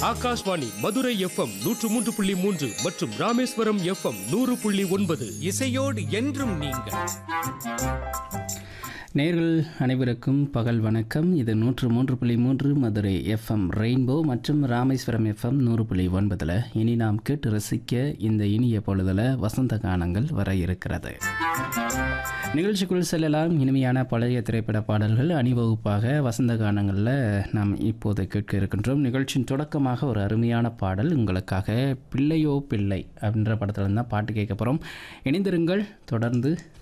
Akashvani Madurai FM நூற்று மூன்று புள்ளி மூன்று மற்றும் ராமேஸ்வரம் எஃப்எம் நூறு புள்ளி ஒன்பது இசையோடு என்றும் நீங்கள் நேர்கள் அனைவருக்கும் பகல் வணக்கம் இது நூற்று மூன்று புள்ளி மூன்று மதுரை எஃப்எம் ரெயின்போ மற்றும் ராமேஸ்வரம் எஃப்எம் நூறு புள்ளி ஒன்பதில் இனி நாம் கேட்டு ரசிக்க இந்த இனிய பொழுதில் வசந்த கானங்கள் வர இருக்கிறது நிகழ்ச்சிக்குள் செல்லலாம் இனிமையான பழைய திரைப்பட பாடல்கள் அணிவகுப்பாக வசந்த கானங்களில் நாம் இப்போது கேட்க இருக்கின்றோம் நிகழ்ச்சியின் தொடக்கமாக ஒரு அருமையான பாடல் உங்களுக்காக பிள்ளையோ பிள்ளை அப்படின்ற படத்துல தான் பாட்டு கேட்க போகிறோம் இணைந்திருங்கள் தொடர்ந்து